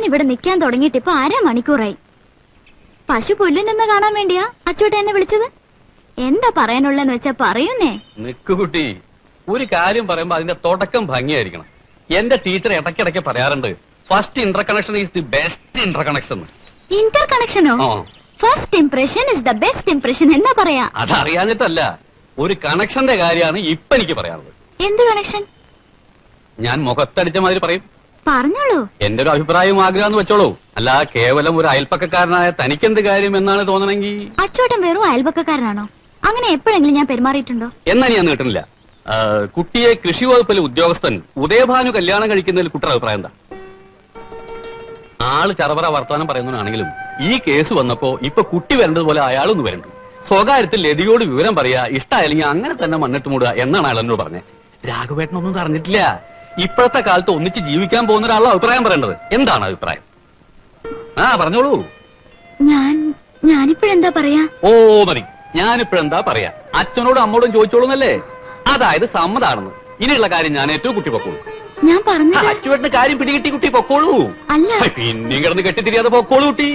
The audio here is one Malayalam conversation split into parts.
ഇവിടെ നിൽക്കാൻ തുടങ്ങിയിട്ട് ഇപ്പൊ അരമണിക്കൂറായി പശു പുല്ലിനെന്ന് കാണാൻ വേണ്ടിയാ അച്ചോട്ട എന്നെ വിളിച്ചത് എന്താ പറയാനുള്ളതെന്ന് വെച്ചാ പറയുന്നേ നിക്ക് കുട്ടി ഒരു കാര്യം പറയുമ്പോ അതിന്റെ തുടക്കം ഭംഗിയായിരിക്കണം എന്റെ ടീച്ചർ ഇടയ്ക്കിടയ്ക്ക് പറയാറുണ്ട് first interconnection is the best interconnection ഇന്റർ കണക്ഷനോ ആ first impression is the best impression എന്നാ പറയാ അതറിയാഞ്ഞിട്ടല്ല ഒരു കണക്ഷന്റെ കാര്യമാണ് ഇപ്പൊ എനിക്ക് പറയാനുള്ളത് എന്ത് കണക്ഷൻ ഞാൻ മുഖത്തടിച്ച മാതിരി പറയും പറഞ്ഞോളൂ എന്റെ ഒരു അഭിപ്രായവും ആഗ്രഹം വെച്ചോളൂ അല്ല കേവലം ഒരു അയൽപ്പക്കക്കാരനായ തനിക്കെന്ത് കാര്യം എന്നാണ് തോന്നണമെങ്കിൽ അച്ചോട്ടൻ വെറും അയൽപക്കക്കാരനാണോ അങ്ങനെ എപ്പോഴെങ്കിലും ഞാൻ പെരുമാറിയിട്ടുണ്ടോ എന്നാ ഞാൻ നീട്ടുന്നില്ല ആ, കുട്ടിയെ കൃഷി വകുപ്പിലെ ഉദ്യോഗസ്ഥൻ ഉദയഭാനു കല്യാണം കഴിക്കുന്നതിൽ കുട്ടിയുടെ അഭിപ്രായം എന്താ ആള് ചറപറ വർത്തമാനം പറയുന്നതാണെങ്കിലും ഈ കേസ് വന്നപ്പോ ഇപ്പൊ കുട്ടി വരേണ്ടത് പോലെ അയാളൊന്ന് വരണ്ടു സ്വകാര്യത്തിൽ ലതിയോട് വിവരം പറയാ ഇഷ്ടമായില്ലെങ്കിൽ അങ്ങനെ തന്നെ മണ്ണിട്ട് മൂടുക എന്നാണ് അയാൾ എന്നോട് പറഞ്ഞത് രാഘവേട്ടനൊന്നും അറിഞ്ഞിട്ടില്ല ഇപ്പോഴത്തെ കാലത്ത് ഒന്നിച്ച് ജീവിക്കാൻ പോകുന്ന ഒരാളുടെ അഭിപ്രായം പറയേണ്ടത് എന്താണ് അഭിപ്രായം ആ പറഞ്ഞോളൂ ഞാൻ ഞാനിപ്പോഴെന്താ പറയാ ഓ മതി ഞാനിപ്പോഴെന്താ പറയാ അച്ഛനോടും അമ്മോടും ചോദിച്ചോളൂന്നല്ലേ അതായത് സമ്മതാണെന്ന് ഇനിയുള്ള കാര്യം ഞാൻ ഏറ്റവും കുട്ടി പൊക്കോളൂ ഞാൻ പറഞ്ഞത് അച്ചുവേട്ടന് കാര്യം പിടികിട്ടി കുട്ടി പൊക്കോളൂ അല്ല ഹൈ, പിന്നെയും കിടന്ന് കെട്ടിത്തിരിയാതെ പൊക്കോളൂ കുട്ടി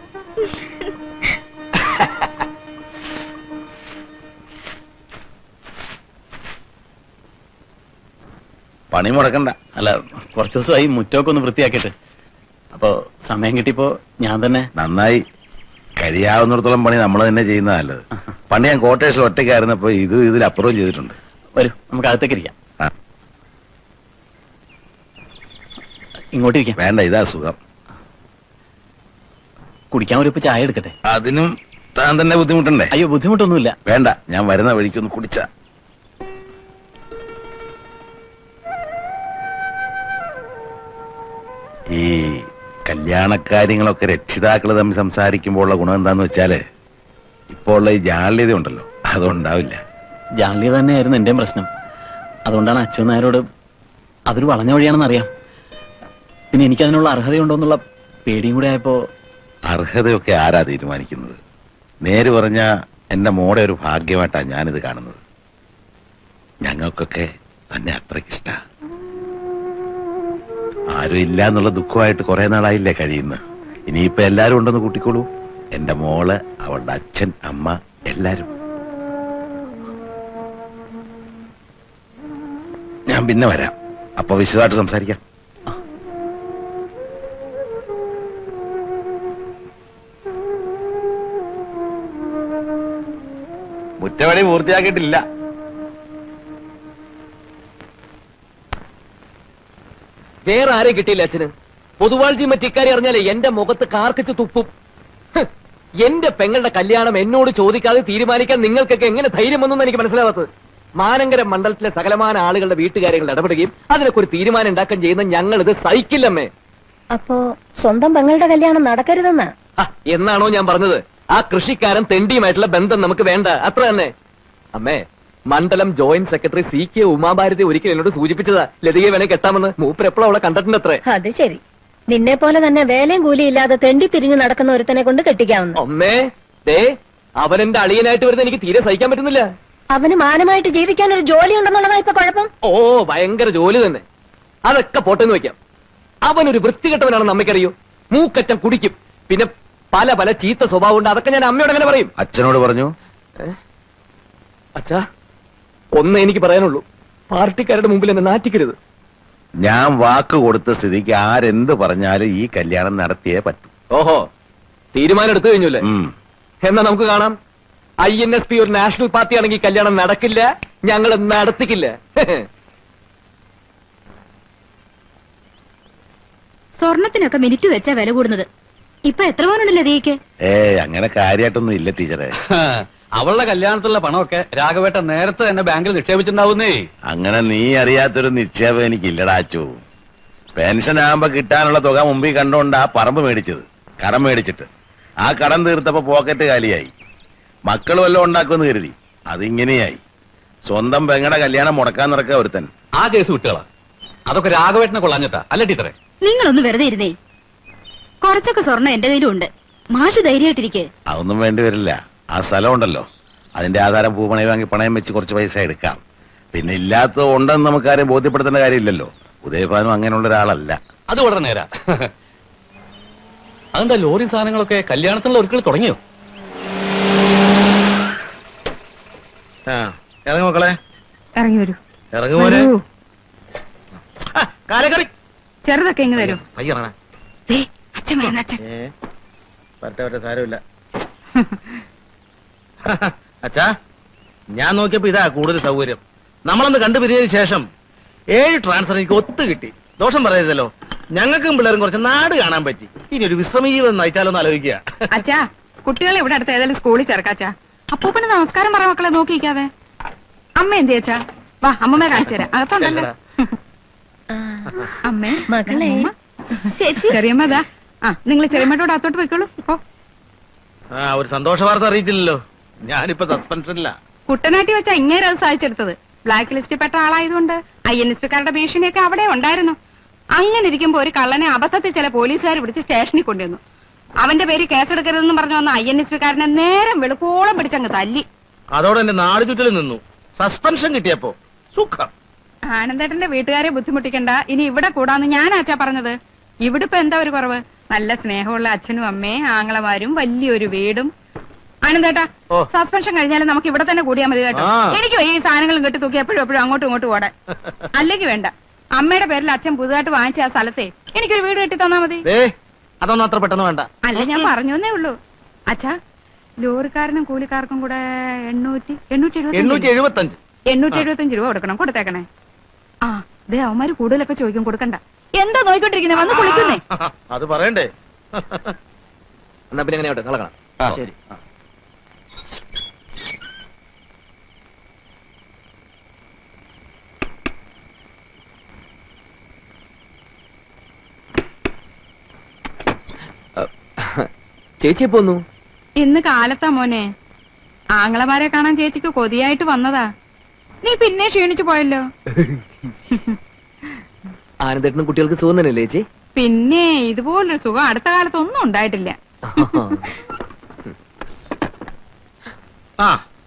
പണി മുടക്കണ്ട അല്ല കുറച്ചു ദിവസമായി മുറ്റമൊക്കെ ഒന്ന് വൃത്തിയാക്കിയിട്ട് അപ്പൊ സമയം കിട്ടിയപ്പോ ഞാൻ തന്നെ നന്നായി കഴിയാവുന്നിടത്തോളം പണി നമ്മൾ തന്നെ ചെയ്യുന്ന നല്ലത് പണ്ട് ഞാൻ കോട്ടേഴ്സിൽ ഒറ്റയ്ക്കായിരുന്നപ്പോ ഇത് ഇതിലപ്പുറവും ചെയ്തിട്ടുണ്ട് വരൂ നമുക്ക് അകത്തേക്ക് ഇരിക്കാം ആ. ഇങ്ങോട്ട് ഇരിക്കാം വേണ്ട ഇതാ സുഖം കുടിക്കാൻ ഒരു ഇപ്പൊ ചായ എടുക്കട്ടെ അതിനും താൻ തന്നെ ബുദ്ധിമുട്ടുണ്ടേ അയ്യോ ബുദ്ധിമുട്ടൊന്നുമില്ല വേണ്ട ഞാൻ വരുന്ന വഴിക്കൊന്ന് കുടിച്ച ഈ കല്യാണക്കാര്യങ്ങളൊക്കെ രക്ഷിതാക്കൾ തമ്മിൽ സംസാരിക്കുമ്പോൾ ഉള്ള ഗുണം എന്താന്ന് വെച്ചാല് ഇപ്പോൾ ഉള്ള ഈ ജാള്യത ഉണ്ടല്ലോ അതുണ്ടാവില്ല ജാള്യ തന്നെയായിരുന്നു എന്റെയും പ്രശ്നം അതുകൊണ്ടാണ് അച്ഛൻ നായരോട് അതൊരു വളഞ്ഞ വഴിയാണെന്ന് അറിയാം പിന്നെ എനിക്ക് അതിനുള്ള അർഹതയുണ്ടോ എന്നുള്ള പേടിയും കൂടെ ആയപ്പോ അർഹതയൊക്കെ ആരാ തീരുമാനിക്കുന്നത് നേര് പറഞ്ഞ എന്റെ മോടെ ഒരു ഭാഗ്യമായിട്ടാണ് ഞാനിത് കാണുന്നത് ഞങ്ങൾക്കൊക്കെ തന്നെ അത്രയ്ക്കിഷ്ട ആരും ഇല്ല എന്നുള്ള ദുഃഖമായിട്ട് കുറെ നാളായില്ലേ കഴിയുന്ന ഇനിയിപ്പോ എല്ലാരും ഉണ്ടെന്ന് കൂട്ടിക്കോളൂ എന്റെ മോള് അവളുടെ അച്ഛൻ അമ്മ എല്ലാരും ഞാൻ പിന്നെ വരാം അപ്പൊ വിശദമായിട്ട് സംസാരിക്കാം മുറ്റവടി പൂർത്തിയാക്കിയിട്ടില്ല വേറെ ആരെയും കിട്ടിയില്ല അച്ഛന് പൊതുവാൾജി മറ്റിക്കാരി അറിഞ്ഞാലേ എന്റെ മുഖത്ത് കാർക്കിച്ച് തുപ്പും ഹ്, എന്റെ പെങ്ങളുടെ കല്യാണം എന്നോട് ചോദിക്കാതെ തീരുമാനിക്കാൻ നിങ്ങൾക്കൊക്കെ എങ്ങനെ ധൈര്യം വന്നു എനിക്ക് മനസ്സിലാവാത്തത് മാനങ്കര മണ്ഡലത്തിലെ സകലമാന ആളുകളുടെ വീട്ടുകാര്യങ്ങൾ ഇടപെടുകയും അതിനൊക്കെ ഒരു തീരുമാനം ഉണ്ടാക്കാൻ ചെയ്യുന്ന ഞങ്ങൾ ഇത് സഹിക്കില്ലമ്മേ അപ്പോ സ്വന്തം പെങ്ങളുടെ കല്യാണം നടക്കരുതെന്നാ ഹ, എന്നാണോ ഞാൻ പറഞ്ഞത് ആ കൃഷിക്കാരൻ തെണ്ടിയുമായിട്ടുള്ള ബന്ധം നമുക്ക് വേണ്ട അത്ര തന്നെ അമ്മേ മണ്ഡലം joint secretary C K Uma Bharati ഒരിക്കൽ എന്നോട് സൂചിപ്പിച്ചതാ ലതികയെ വേണേ കെട്ടാമെന്ന് മൂപ്പർ എപ്പോഴും അവളെ കണ്ടിട്ടുണ്ട് അത്രേ അത് ശരി നിന്നെ പോലെ തന്നെ വേലയും കൂലിയും ഇല്ലാതെ തെണ്ടി തിരിഞ്ഞു നടക്കുന്ന ഒരുത്തനെ കൊണ്ട് കെട്ടിക്കാവുന്നു അമ്മേ ദേ അവൻ എന്റെ അളിയനായിട്ട് വരുന്ന എനിക്ക് തീരെ സഹിക്കാൻ പറ്റുന്നില്ല അവന് മാനമായിട്ട് ജീവിക്കാൻ ഒരു ജോലി ഉണ്ടെന്നുള്ളതാ ഇപ്പൊ കുഴപ്പം ഓ ഭയങ്കര ജോലി തന്നെ അതൊക്കെ പോട്ടെന്ന് വെക്കാം അവൻ ഒരു വൃത്തികെട്ടവനാണെന്ന് അമ്മയ്ക്കറിയോ മൂക്കറ്റം കുടിക്കും പിന്നെ പല പല ചീത്ത സ്വഭാവം ഉണ്ട് അതൊക്കെ ഞാൻ അമ്മയോട് എങ്ങനെ പറയും അച്ഛനോട് പറഞ്ഞു അച്ഛാ ഒന്നേ എനിക്ക് പറയാനുള്ളൂ പാർട്ടിക്കാരുടെ മുമ്പിൽ എന്നെ നാറ്റിക്കരുത് ഞാൻ വാക്ക് കൊടുത്ത സ്ഥിതിക്ക് ആരെന്ത് പറഞ്ഞാലും ഈ കല്യാണം നടത്തിയേ പറ്റൂ ഓഹോ തീരുമാനം എടുത്തു കഴിഞ്ഞല്ലേ ഉം. എന്നാ നമുക്ക് കാണാം ഐ എൻ എസ് പി ഒരു നാഷണൽ പാർട്ടി ആണെങ്കിൽ കല്യാണം നടക്കില്ല ഞങ്ങൾ നടത്തിക്കില്ല സ്വർണത്തിനൊക്കെ മിനിറ്റ് വെച്ചാ വില കൂടുന്നത് ഇപ്പൊ എത്ര പവനുണ്ടല്ലോ ദീക്ക് ഏ അങ്ങനെ കാര്യമായിട്ടൊന്നും ഇല്ല ടീച്ചറെ അവളുടെ കല്യാണത്തിലുള്ള പണമൊക്കെ രാഘവേട്ട നേരത്തെ തന്നെ ബാങ്കിൽ നിക്ഷേപിച്ചിട്ടുണ്ടാവുന്നേ അങ്ങനെ നീ അറിയാത്തൊരു നിക്ഷേപം എനിക്കില്ലടാ അച്ചു പെൻഷൻ ആകുമ്പോ കിട്ടാനുള്ള തുക മുമ്പിൽ കണ്ടുകൊണ്ട് ആ പറമ്പ് മേടിച്ചത് കടം മേടിച്ചിട്ട് ആ കടം തീർത്തപ്പോ പോക്കറ്റ് കാലിയായി മക്കൾ വല്ലതും ഉണ്ടാക്കുമെന്ന് കരുതി അതിങ്ങനെയായി സ്വന്തം പെങ്ങടെ കല്യാണം മുടക്കാൻ നടക്കുക ഒരുത്തൻ ആ കേസ് വിട്ടുകളാ അതൊക്കെ രാഘവേട്ടനെ കൊള്ളാഞ്ഞിട്ടാ അല്ല ടീച്ചറെ നിങ്ങളൊന്ന് വെറുതെ ഇരുന്നേ കുറച്ചൊക്കെ സ്വർണം എന്റെ കയ്യിലും ഉണ്ട് മാഷ് ധൈര്യമായിട്ടിരിക്കെ അതൊന്നും വേണ്ടി വരില്ല ആ സ്ഥലം ഉണ്ടല്ലോ അതിന്റെ ആധാരം പൂപ്പണയം വാങ്ങി പണയം വെച്ച് കുറച്ച് പൈസ എടുക്കാം പിന്നെ ഇല്ലാത്തത് ഉണ്ടെന്ന് നമുക്കാരെയും ബോധ്യപ്പെടുത്തേണ്ട കാര്യമില്ലല്ലോ ഉദയഭാനു അങ്ങനെയുള്ള ഒരാളല്ല അത് വളരെ നേരാ അതെന്താ ലോറി സാധനങ്ങളൊക്കെ കല്യാണത്തിനുള്ള ഒരുക്കൾ തുടങ്ങിയോ ആ ഇറങ്ങി മക്കളെ ഇറങ്ങി വരൂ ഇറങ്ങി പോരെ വരൂ. കാലക്കറി ചെറുതൊക്കെ ഇങ്ങ് തരൂ പയ്യറണ ദേ, അച്ഛൻ വരുന്ന അച്ഛൻ ഏ വരട്ടെ വരട്ടെ സാരമില്ല അച്ഛാ ഞാൻ നോക്കിയപ്പോ ഇതാ കൂടുതൽ സൗകര്യം നമ്മളൊന്ന് കണ്ടുപിരിഞ്ഞതിന് ശേഷം ഏഴ് ട്രാൻസ്ഫർ എനിക്ക് ഒത്തു കിട്ടി ദോഷം പറയരുതല്ലോ ഞങ്ങൾക്കും പിള്ളേരും കുറച്ച് നാട് കാണാൻ പറ്റി ഇനി ഒരു വിശ്രമ ജീവിതം നയിച്ചാലോ എന്ന് ആലോചിക്കുക അച്ഛാ കുട്ടികളെ ഇവിടെ അടുത്ത് ഏതായാലും സ്കൂളിൽ ചേർക്കാച്ചാ അപ്പൂപ്പന് നമസ്കാരം പറ മക്കളെ നോക്കിക്കാതെ അമ്മ എന്ത് ചേച്ചാ വാ അമ്മമ്മ കാണിച്ചു തരാം അകത്തുണ്ടല്ലോ അമ്മേ മകളെ. അമ്മ. ചേച്ചി ചെറിയമ്മ ഇതാ ആ നിങ്ങൾ ചെറിയമ്മയോട് അകത്തോട്ട് പോയിക്കോളൂ ഓ ആ ഒരു സന്തോഷ വാർത്ത അറിയിച്ചില്ലല്ലോ ഞാനിപ്പോ സസ്പെൻഷനില്ല കുട്ടനാട്ടി വെച്ചാ ഇങ്ങനെ അത് സാധിച്ചെടുത്തത് ബ്ലാക്ക് ലിസ്റ്റിൽ പെട്ട ആളായതുകൊണ്ട് ഐ എൻ എസ് പിക്കാരുടെ ഭീഷണിയൊക്കെ അവിടെ ഉണ്ടായിരുന്നു അങ്ങനെ ഇരിക്കുമ്പോ ഒരു കള്ളനെ അബദ്ധത്തിൽ ചില പോലീസുകാർ പിടിച്ച് സ്റ്റേഷനിൽ കൊണ്ടുവന്നു അവന്റെ പേര് കേസെടുക്കരുതെന്ന് പറഞ്ഞു വന്ന ഐ എൻ എസ് പിക്കാരനെ നേരം വെളുക്കോളം പിടിച്ചങ്ങ് തല്ലി അതോടെ എന്റെ നാട് ചുറ്റൽ നിന്നു സസ്പെൻഷൻ കിട്ടിയപ്പോ സുഖം ആനന്ദേട്ടന്റെ വീട്ടുകാരെ ബുദ്ധിമുട്ടിക്കണ്ട ഇനി ഇവിടെ കൂടാന്ന് ഞാൻ ആച്ചാ പറഞ്ഞത് ഇവിടെ ഇപ്പൊ എന്താ ഒരു കുറവ് നല്ല സ്നേഹമുള്ള അച്ഛനും അമ്മയും ആങ്ങളമാരും വലിയൊരു വീടും ആനന്ദേട്ടാ ഓ. സസ്പെൻഷൻ കഴിഞ്ഞാലും നമുക്ക് ഇവിടെ തന്നെ കൂടിയാൽ മതി കേട്ടോ ആ. എനിക്ക് ഈ സാധനങ്ങളും കെട്ടി തൂക്കി എപ്പോഴും എപ്പോഴും അങ്ങോട്ടും ഇങ്ങോട്ടും ഓടാൻ അല്ലെങ്കിൽ വേണ്ട അമ്മയുടെ പേരിൽ അച്ഛൻ പുതുതായിട്ട് വാങ്ങിച്ച ആ സ്ഥലത്തെ എനിക്കൊരു വീട് കെട്ടി തന്നാ മതി ദേ അതൊന്നും അത്ര പെട്ടെന്ന് വേണ്ട അല്ല ഞാൻ പറഞ്ഞേ ഉള്ളൂ അച്ഛാ ലോറിക്കാരനും കൂലിക്കാർക്കും കൂടെ എണ്ണൂറ്റി എണ്ണൂറ്റി എണ്ണൂറ്റി എഴുപത്തി എഴുപത്തി അഞ്ച് എണ്ണൂറ്റി എഴുപത്തഞ്ച് രൂപ കൊടുക്കണം കൊടുത്തേക്കണേ ആ ദേ അവന്മാര് കൂടുതലൊക്കെ ചോദിക്കും കൊടുക്കണ്ട എന്താ നോയിക്കൊണ്ടിരിക്കുന്നത് വന്ന് കുളിക്കുന്നേ അത് പറയണ്ടേ എന്നാ പിന്നെ എങ്ങനെയാവട്ടെ നാളെ കാണാം ആ. ശരി ചേച്ചി എപ്പോ വന്നു ഇന്ന് കാലത്താ മോനെ ആങ്ങളമാരെ കാണാൻ ചേച്ചിക്ക് കൊതിയായിട്ട് വന്നതാ നീ പിന്നെ ക്ഷീണിച്ചു പോയല്ലോ ആനന്ദേട്ടനും കുട്ടികൾക്ക് സുഖം തന്നെയല്ലേ ചേച്ചി പിന്നെ ഇതുപോലൊരു സുഖം അടുത്ത കാലത്ത് ഒന്നും ഉണ്ടായിട്ടില്ല ആ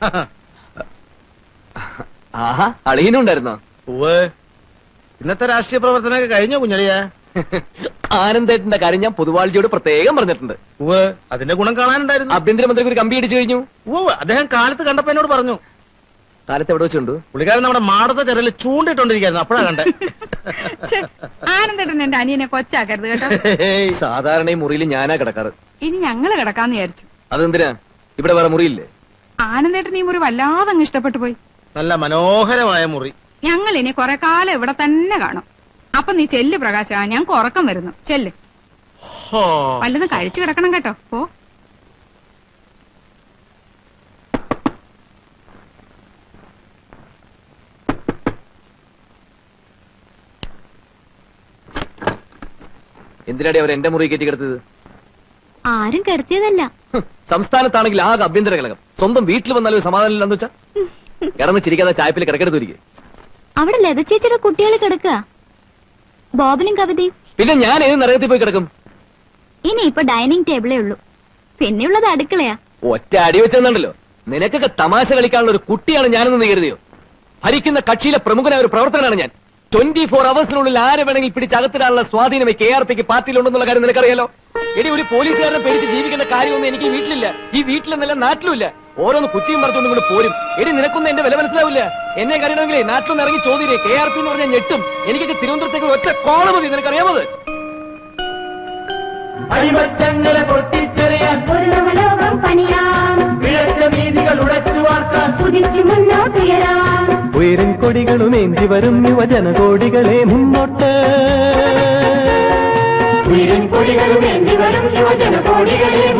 ആഹാ അളിയനും ഉണ്ടായിരുന്നോ ഉവ്വ് ഇന്നത്തെ രാഷ്ട്രീയ പ്രവർത്തനമൊക്കെ കഴിഞ്ഞോ കുഞ്ഞളിയ ആനന്ദേട്ടന്റെ കാര്യം ഞാൻ പൊതുവാഴ്ചയോട് പ്രത്യേകം പറഞ്ഞിട്ടുണ്ട് ഉവ്വ് അതിന്റെ ഗുണം കാണാനുണ്ടായിരുന്നു ആഭ്യന്തരമന്ത്രിക്ക് ഒരു കമ്പി അടിച്ചു കഴിഞ്ഞു ഉവ്വ് അദ്ദേഹം കാലത്ത് കണ്ടപ്പോ എന്നോട് പറഞ്ഞു കാലത്ത് എവിടെ വെച്ചുണ്ടു പുള്ളിക്കാരൻ നമ്മുടെ മാടത്തെ ചെറല് ചൂണ്ടിട്ടോണ്ടിരിക്കായിരുന്നു അപ്പോഴാ കണ്ടേ ഛെ, ആനന്ദേട്ടൻ എന്റെ അനിയനെ കൊച്ചാക്കരുത് കേട്ടോ ഹേയ്. സാധാരണ ഈ മുറിയിൽ ഞാനാ കിടക്കാറ് ഇനി ഞങ്ങള് കിടക്കാന്ന് വിചാരിച്ചു അതെന്തിനാ ഇവിടെ വേറെ മുറിയില്ലേ ആനന്ദേട്ടൻ ഈ മുറി വല്ലാതെ അങ്ങ് ഇഷ്ടപ്പെട്ടു പോയി നല്ല മനോഹരമായ മുറി ഞങ്ങൾ ഇനി കുറെ കാലം ഇവിടെ തന്നെ കാണും അപ്പൊ നീ ചെല്ല് പ്രകാശ ഞങ്ങൾക്ക് ഉറക്കം വരുന്നു ചെല്ല് ഹോ. വല്ലതും കഴിച്ചു കിടക്കണം കേട്ടോ പോ എന്തിനാടി അവർ എന്റെ മുറി കയറ്റി കിടത്തത് ആരും കിടത്തിയതല്ല ഹ്, സംസ്ഥാനത്താണെങ്കിൽ ആകെ ആഭ്യന്തര കലകം സ്വന്തം വീട്ടിൽ വന്നാലും ഒരു സമാധാനം ഇല്ലെന്ന് വെച്ചാ കിടന്ന് ചിരിക്കാതെ ചായപ്പിൽ കിടക്കെടുത്തിരിക്കെ അവിടെ ലത ചേച്ചിയുടെ കുട്ടികൾ കിടക്കുക ബോബനും കവിതയും പിന്നെ ഞാൻ ഏത് നരകത്തിൽ പോയി കിടക്കും ഇനി ഇപ്പൊ ഡൈനിങ് ടേബിളേ ഉള്ളൂ പിന്നെയുള്ളത് അടുക്കളയാ ഒറ്റ അടി വെച്ചെന്നുണ്ടല്ലോ നിനക്കൊക്കെ തമാശ കളിക്കാനുള്ള ഒരു കുട്ടിയാണ് ഞാനെന്ന് നീ കരുതിയോ ഭരിക്കുന്ന കക്ഷിയിലെ പ്രമുഖനായ ഒരു പ്രവർത്തകനാണ് ഞാൻ ട്വന്റി ഫോർ അവേഴ്സിനുള്ളിൽ ആരെ വേണമെങ്കിൽ പിടിച്ചകത്തിടാനുള്ള സ്വാധീനം കെ ആർ പിക്ക് പാർട്ടിയിലുണ്ടെന്നുള്ള കാര്യം നിനക്കറിയാലോ എടി ഒരു പോലീസുകാരനെ പേടിച്ച് ജീവിക്കേണ്ട കാര്യമൊന്നും എനിക്ക് ഈ വീട്ടിലില്ല ഈ വീട്ടിലെന്നല്ല നാട്ടിലുമില്ല ഓരോന്ന് കുറ്റിയും പറഞ്ഞുകൊണ്ട് ഇങ്ങോട്ട് പോരും എടി നിനക്കൊന്നും എന്റെ വില മനസ്സിലാവില്ല എന്നെ കറിയണമെങ്കിലേ നാട്ടിലൊന്ന് ഇറങ്ങി ചോദ്യേ കെ ആർ പി എന്ന് പറഞ്ഞാൽ ഞെട്ടും എനിക്കൊക്കെ തിരുവനന്തപുരത്തേക്ക് ഒരു ഒറ്റ കോള മതി നിനക്കറിയാമത് അടിമച്ചങ്ങളെ പൊട്ടിച്ചെറിയാൻ ഒരു നവലോകം പണിയാൻ വിളച്ച നീതികൾ ഉടച്ചു വാർക്കാൻ കുതിച്ചു മുന്നോട്ടുയരാൻ ഉയരൻ കൊടികളുമേന്തി വരും യുവജന കോടികളെ മുന്നോട്ട് ഉയരൻ കൊടികളുമേന്തി വരും യുവജന കോടികളെ